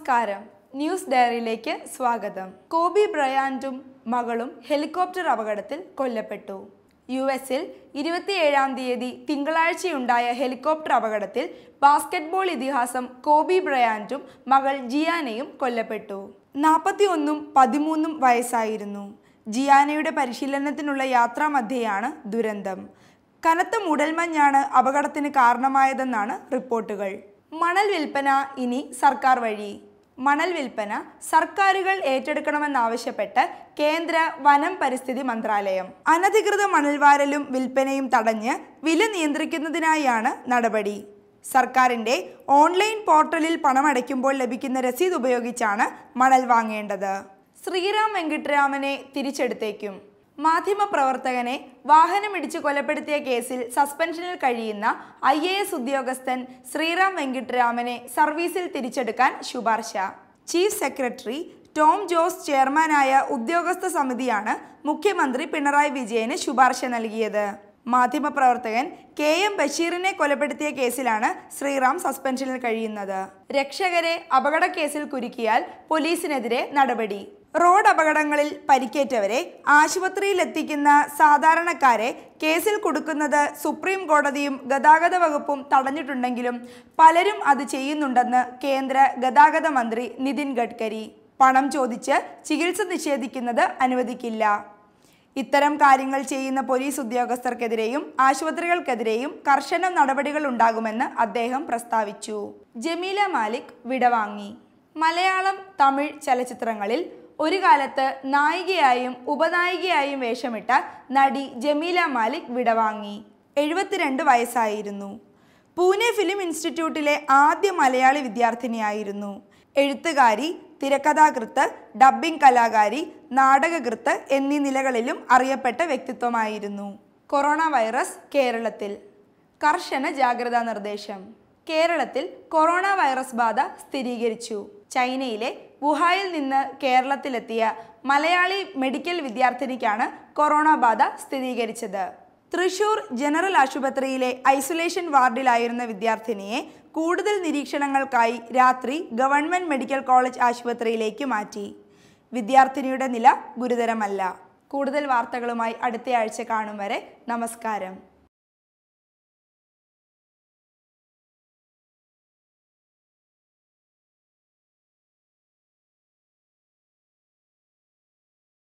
നമസ്കാരം ന്യൂസ് ഡയറിയിലേക്ക് സ്വാഗതം കോബി ബ്രയാൻഡും മകളും ഹെലികോപ്റ്റർ അപകടത്തിൽ കൊല്ലപ്പെട്ടു യു എസിൽ ഇരുപത്തിയേഴാം തീയതി തിങ്കളാഴ്ചയുണ്ടായ ഹെലികോപ്റ്റർ അപകടത്തിൽ ബാസ്കറ്റ്ബോൾ ഇതിഹാസം കോബി ബ്രയാൻഡും മകൾ ജിയാനയും കൊല്ലപ്പെട്ടു നാൽപ്പത്തി ഒന്നും പതിമൂന്നും വയസ്സായിരുന്നു ജിയാനയുടെ പരിശീലനത്തിനുള്ള യാത്രാമധ്യയാണ് ദുരന്തം കനത്ത മൂടൽമഞ്ഞാണ് അപകടത്തിന് കാരണമായതെന്നാണ് റിപ്പോർട്ടുകൾ മണൽ വിൽപ്പന ഇനി സർക്കാർ വഴി മണൽ വിൽപ്പന സർക്കാരുകൾ ഏറ്റെടുക്കണമെന്നാവശ്യപ്പെട്ട് കേന്ദ്ര വനം പരിസ്ഥിതി മന്ത്രാലയം അനധികൃത മണൽവാരലും വിൽപ്പനയും തടഞ്ഞ് വില നിയന്ത്രിക്കുന്നതിനായാണ് നടപടി സർക്കാരിന്റെ ഓൺലൈൻ പോർട്ടലിൽ പണമടയ്ക്കുമ്പോൾ ലഭിക്കുന്ന രസീത് ഉപയോഗിച്ചാണ് മണൽ വാങ്ങേണ്ടത് ശ്രീറാം വെങ്കിട്ടരാമനെ തിരിച്ചെടുത്തേക്കും മാധ്യമപ്രവർത്തകനെ വാഹനമിടിച്ച് കൊലപ്പെടുത്തിയ കേസിൽ സസ്പെൻഷനിൽ കഴിയുന്ന ഐ എ എസ് ഉദ്യോഗസ്ഥൻ ശ്രീറാം വെങ്കിട്ടരാമനെ സർവീസിൽ തിരിച്ചെടുക്കാൻ ശുപാർശ ചീഫ് സെക്രട്ടറി ടോം ജോസ് ചെയർമാനായ ഉദ്യോഗസ്ഥ സമിതിയാണ് മുഖ്യമന്ത്രി പിണറായി വിജയന് ശുപാർശ നൽകിയത് മാധ്യമപ്രവർത്തകൻ കെ എം ബഷീറിനെ കൊലപ്പെടുത്തിയ കേസിലാണ് ശ്രീറാം സസ്പെൻഷനിൽ കഴിയുന്നത് രക്ഷകരെ അപകടക്കേസിൽ കുരുക്കിയാൽ പോലീസിനെതിരെ നടപടി റോഡ് അപകടങ്ങളിൽ പരിക്കേറ്റവരെ ആശുപത്രിയിൽ എത്തിക്കുന്ന സാധാരണക്കാരെ കേസിൽ കൊടുക്കുന്നത് സുപ്രീം കോടതിയും ഗതാഗത വകുപ്പും തടഞ്ഞിട്ടുണ്ടെങ്കിലും പലരും അത് ചെയ്യുന്നുണ്ടെന്ന് കേന്ദ്ര ഗതാഗത മന്ത്രി നിതിൻ ഗഡ്കരി പണം ചോദിച്ച് ചികിത്സ നിഷേധിക്കുന്നത് അനുവദിക്കില്ല ഇത്തരം കാര്യങ്ങൾ ചെയ്യുന്ന പോലീസ് ഉദ്യോഗസ്ഥർക്കെതിരെയും ആശുപത്രികൾക്കെതിരെയും കർശന നടപടികൾ ഉണ്ടാകുമെന്ന് അദ്ദേഹം പ്രസ്താവിച്ചു ജമീല മാലിക് വിടവാങ്ങി മലയാളം തമിഴ് ചലച്ചിത്രങ്ങളിൽ ഒരു കാലത്ത് നായികയായും ഉപനായികയായും വേഷമിട്ട നടി ജമീല മാലിക് വിടവാങ്ങി എഴുപത്തിരണ്ട് വയസ്സായിരുന്നു പൂനെ ഫിലിം ഇൻസ്റ്റിറ്റ്യൂട്ടിലെ ആദ്യ മലയാളി വിദ്യാർത്ഥിനിയായിരുന്നു എഴുത്തുകാരി തിരക്കഥാകൃത്ത് ഡബ്ബിംഗ് കലാകാരി നാടകകൃത്ത് എന്നീ നിലകളിലും അറിയപ്പെട്ട വ്യക്തിത്വമായിരുന്നു കൊറോണ വൈറസ് കേരളത്തിൽ കർശന ജാഗ്രതാ നിർദ്ദേശം കേരളത്തിൽ കൊറോണ വൈറസ് ബാധ സ്ഥിരീകരിച്ചു ചൈനയിലെ വുഹായിൽ നിന്ന് കേരളത്തിലെത്തിയ മലയാളി മെഡിക്കൽ വിദ്യാർത്ഥിനിക്കാണ് കൊറോണ ബാധ സ്ഥിരീകരിച്ചത് തൃശൂർ ജനറൽ ആശുപത്രിയിലെ ഐസൊലേഷൻ വാർഡിലായിരുന്ന വിദ്യാർത്ഥിനിയെ കൂടുതൽ നിരീക്ഷണങ്ങൾക്കായി രാത്രി ഗവൺമെന്റ് മെഡിക്കൽ കോളേജ് ആശുപത്രിയിലേക്ക് മാറ്റി വിദ്യാർത്ഥിനിയുടെ നില ഗുരുതരമല്ല കൂടുതൽ വാർത്തകളുമായി അടുത്തയാഴ്ച കാണും വരെ നമസ്കാരം